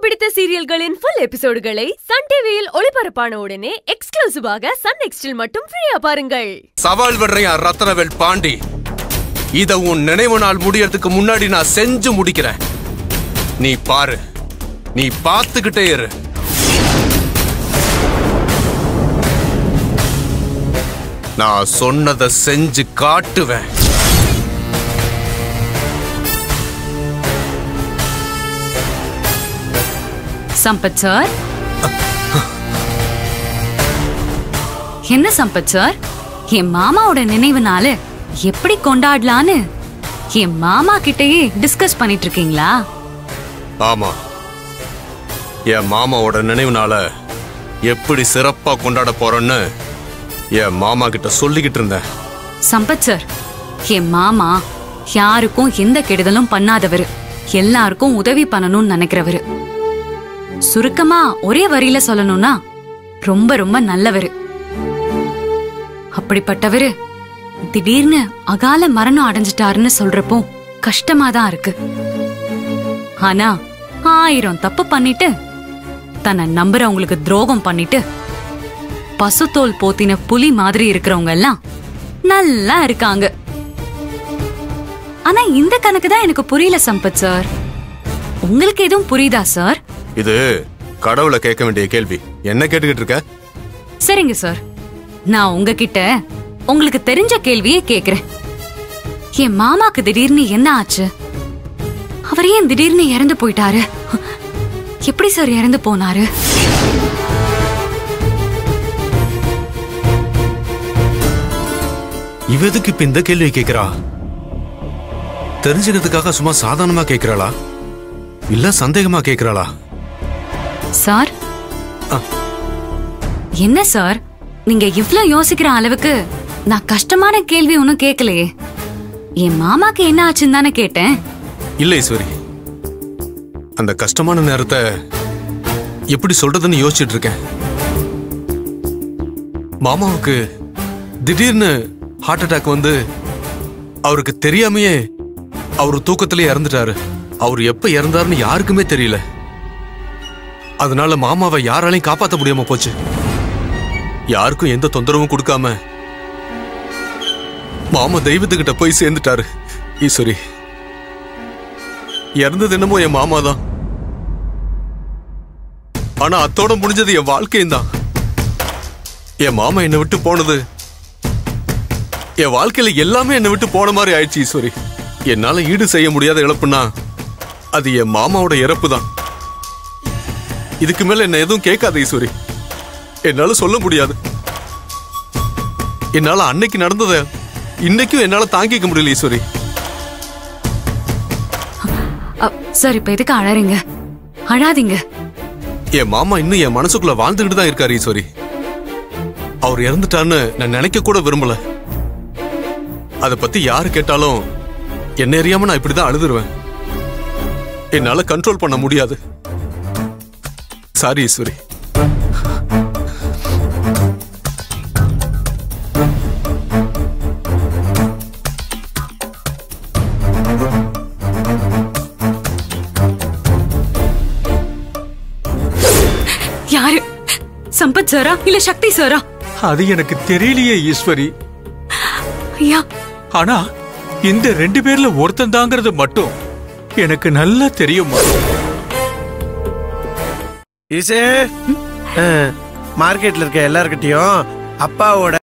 பிடித்த சீரியல்களின் full எபிசோடுகளை Sun டிவியில் ஒளிபரப்பான உடனே எக்ஸ்க்ளூசிவாக சன் நெக்ஸ்டில் மட்டும் ஃப்ரீயா பாருங்கள் சவால் விடுறையா ரத்னவேல் பாண்டி இத உன் நினைவு நாள் முடியறதுக்கு முன்னாடி நான் செஞ்சு முடிக்கிறேன் நீ பாரு நீ பார்த்துக்கிட்டே இரு நான் சொன்னதை செஞ்சு காட்டுவேன் சம்பத் சார் என்ன சம்பத் சார் என் மாமாவோட நினைவு நாள் எப்படி கொண்டாடலான்னு என் மாமா கிட்டயே டிஸ்கஸ் பண்ணிட்டு இருக்கீங்களா ஆமா என் மாமாவோட நினைவு நாள எப்படி சிறப்பா கொண்டாட போறேன்னு என் மாமா கிட்ட சொல்லிக்கிட்டு இருந்தேன் சம்பத் சார் என் மாமா யாருக்கும் எந்த கெடுதலும் பண்ணாதவரு எல்லாருக்கும் உதவி பண்ணணும்னு நினைக்கிறவரு சுருக்கமா ஒரே வரியில சொல்லணும்னா ரொம்ப ரொம்ப நல்லவரு அப்படிப்பட்டவரு திடீர்னு அகால மரணம் அடைஞ்சிட்டாருன்னு சொல்றப்போ கஷ்டமா தான் இருக்கு ஆனா ஆயிரம் தப்பு பண்ணிட்டு தன்னை நம்புறவங்களுக்கு துரோகம் பண்ணிட்டு பசுத்தோல் போத்தின புலி மாதிரி இருக்கிறவங்க எல்லாம் நல்லா இருக்காங்க ஆனா இந்த கணக்கு தான் எனக்கு புரியல சம்பத் சார் உங்களுக்கு எதுவும் புரியுதா சார் இது கடவுளை கேட்க வேண்டிய கேள்வி என்ன கேட்டுக்கிட்டு இருக்க சரிங்க சார் நான் உங்ககிட்ட உங்களுக்கு தெரிஞ்ச கேள்வியே கேக்குறேன் என் மாமாக்கு திடீர்னு என்ன ஆச்சு அவர் ஏன் திடீர்னு இறந்து போயிட்டாரு எப்படி சார் இறந்து போனாரு இவ எதுக்கு இப்ப இந்த கேள்வியை கேக்குறா தெரிஞ்சுக்கிறதுக்காக சும்மா சாதாரணமா கேக்குறாளா இல்ல சந்தேகமா கேக்குறாளா சார் ஆ. என்ன சார் நீங்க இவ்ளோ யோசிக்கிற அளவுக்கு நான் கஷ்டமான கேள்வி ஒன்னும் கேட்கலையே என் மாமாக்கு என்ன ஆச்சுன்னு தானே கேட்டேன் இல்ல ஈஸ்வரி அந்த கஷ்டமான நேரத்தை எப்படி சொல்றதுன்னு யோசிச்சுட்டு இருக்கேன் மாமாவுக்கு திடீர்னு ஹார்ட் அட்டாக் வந்து அவருக்கு தெரியாமையே அவர் தூக்கத்திலே இறந்துட்டாரு அவர் எப்ப இறந்தாருன்னு யாருக்குமே தெரியல அதனால மாமாவை யாராலையும் காப்பாத்த முடியாம போச்சு யாருக்கும் எந்த தொந்தரவும் கொடுக்காம மாமா தெய்வத்துக்கிட்ட போய் சேர்ந்துட்டாரு ஈஸ்வரி இறந்தது என்னமோ என் மாமா தான் ஆனா அத்தோட முடிஞ்சது என் வாழ்க்கையும் தான் என் மாமா என்னை விட்டு போனது என் வாழ்க்கையில எல்லாமே என்னை விட்டு போன மாதிரி ஆயிடுச்சு ஈஸ்வரி என்னால ஈடு செய்ய முடியாத இழப்புனா அது என் மாமாவோட இறப்பு தான் இதுக்கு மேல என்ன எதுவும் கேட்காத ஈஸ்வரி என்னால சொல்ல முடியாது என்னால அன்னைக்கு நடந்ததை இன்னைக்கும் என்னால தாங்கிக்க முடியல ஈஸ்வரி அ, சார் இப்ப எதுக்கு அழறீங்க அழாதீங்க என் மாமா இன்னும் என் மனசுக்குள்ள வாழ்ந்துகிட்டு தான் இருக்காரு ஈஸ்வரி அவர் இறந்துட்டான்னு நான் நினைக்க கூட விரும்பல அத பத்தி யாரு கேட்டாலும் என்ன அறியாம நான் இப்படிதான் அழுதுருவேன் என்னால கண்ட்ரோல் பண்ண முடியாது சாரி ஈஸ்வரி யாரு சம்பத் சாரா இல்ல சக்தி சாரா அது எனக்கு தெரியலையே ஈஸ்வரி ஐயா ஆனா இந்த ரெண்டு பேர்ல ஒருத்தன் தாங்கிறது மட்டும் எனக்கு நல்லா தெரியுமா ஈசே மார்க்கெட்ல இருக்க எல்லார்கிட்டயும் அப்பாவோட